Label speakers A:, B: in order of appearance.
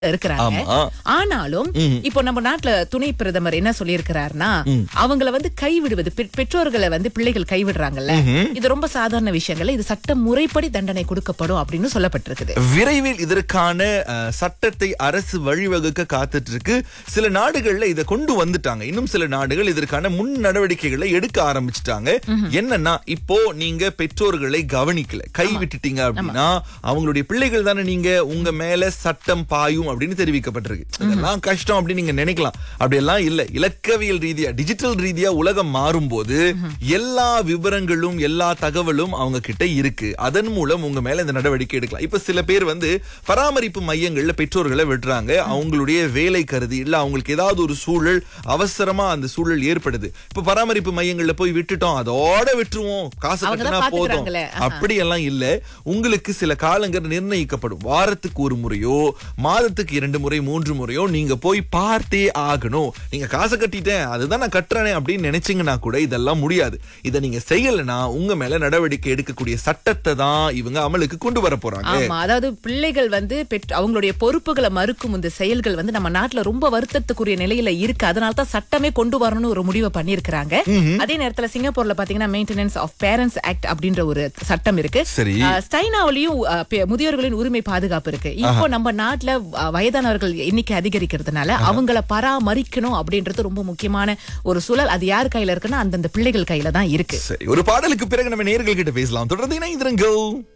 A: இருக்கிறாங்க
B: ஆமா.
A: ஆனாலும் இப்போ நம்ம நாட்டுல துணை பிரதமர் என்ன சொல்லியிருக்கிறாருன்னா அவங்கள வந்து கைவிடுவது பெ- பெற்றோர்களை வந்து பிள்ளைகள் கைவிடுறாங்கல்ல இது ரொம்ப சாதாரண விஷயங்கள்ல இது சட்ட முறைப்படி தண்டனை கொடுக்கப்படும் அப்படின்னு சொல்லப்பட்டிருக்குது
B: விரைவில் இதற்கான அஹ், சட்டத்தை அரசு வழிவகுக்க காத்துட்டு இருக்கு சில நாடுகள்ல இதை கொண்டு வந்துட்டாங்க இன்னும் சில நாடுகள் இதற்கான முன் நடவடிக்கைகளை எடுக்க ஆரம்பிச்சிட்டாங்க என்னன்னா இப்போ நீங்க பெற்றோர்களை கவனிக்கல கை விட்டுட்டீங்க அப்படின்னா அவங்களுடைய பிள்ளைகள் தானே நீங்க உங்க மேல சட்டம் பாயும் அப்படின்னு தெரிவிக்கப்பட்டிருக்கு இதெல்லாம் கஷ்டம் அப்படின்னு நீங்க நினைக்கலாம் அப்படியெல்லாம் இல்ல இலக்கவியல் ரீதியா டிஜிட்டல் ரீதியா உலகம் மாறும்போது எல்லா விவரங்களும் எல்லா தகவலும் அவங்க கிட்ட இருக்கு அதன் மூலம் உங்க மேல இந்த நடவடிக்கை எடுக்கலாம் இப்ப சில பேர் வந்து பராமரிப்பு மையங்கள்ல பெற்றோர்களை விடுறாங்க அவங்களுடைய வேலை கருதி இல்ல அவங்களுக்கு ஏதாவது ஒரு சூழல் அவசரமா அந்த சூழல் ஏற்படுது இப்ப பராமரிப்பு மையங்கள்ல போய் விட்டுட்டோம் அதோட விட்டுருவோம் காசு
A: அவங்க தான்
B: கட்டினா போதும்
A: பாத்துக்கறாங்களே. ஆஹா.
B: அப்படியெல்லாம் இல்ல உங்களுக்கு சில காலங்கள் நிர்ணயிக்கப்படும் வாரத்துக்கு ஒரு முறையோ மாதத்துக்கு இரண்டு முறை மூன்று முறையோ நீங்க போய் பார்த்தே ஆகணும் நீங்க காசை கட்டிட்டேன் அதுதான் நான் கட்டுறேனே அப்படின்னு நினைச்சீங்கன்னா கூட இதெல்லாம் முடியாது இதை நீங்க செய்யலைன்னா உங்க மேல நடவடிக்கை எடுக்கக்கூடிய சட்டத்தை தான் இவங்க அமலுக்கு கொண்டு வர போறாங்க
A: ஆமா அதாவது பிள்ளைகள் வந்து பெற்ற- அவங்களுடைய பொறுப்புகளை மறுக்கும் இந்த செயல்கள் வந்து நம்ம நாட்டுல ரொம்ப வருத்தத்துக்குரிய நிலையில இருக்கு அதனால தான் சட்டமே கொண்டு வரணும்னு ஒரு முடிவை பண்ணிருக்காங்க அதே நேரத்துல சிங்கப்பூர்ல பாத்தீங்கன்னா மெயின்டெனன்ஸ் ஆஃப் பேரண்ட்ஸ் ஆக்ட் அப்படின்ற ஒரு சட்டம் இருக்கு
B: சரி.
A: ஆஹ், ஸ்டைனாவிலையும் ஆஹ், பெ- முதியோர்களின் உரிமை பாதுகாப்பு இருக்கு இப்போ நம்ம நாட்டுல ஆஹ், வயதானவர்கள் எண்ணிக்கை அதிகரிக்கிறதுனால அவங்கள பராமரிக்கணும் அப்படின்றது ரொம்ப முக்கியமான ஒரு சூழல் அது யார் கையில இருக்குன்னா அந்தந்த பிள்ளைகள் கையில தான் இருக்கு
B: சரி ஒரு பாடலுக்கு பிறகு நம்ம நேர்கள் கிட்ட பேசலாம் தொடர்ந்து இணைந்திருங்கள்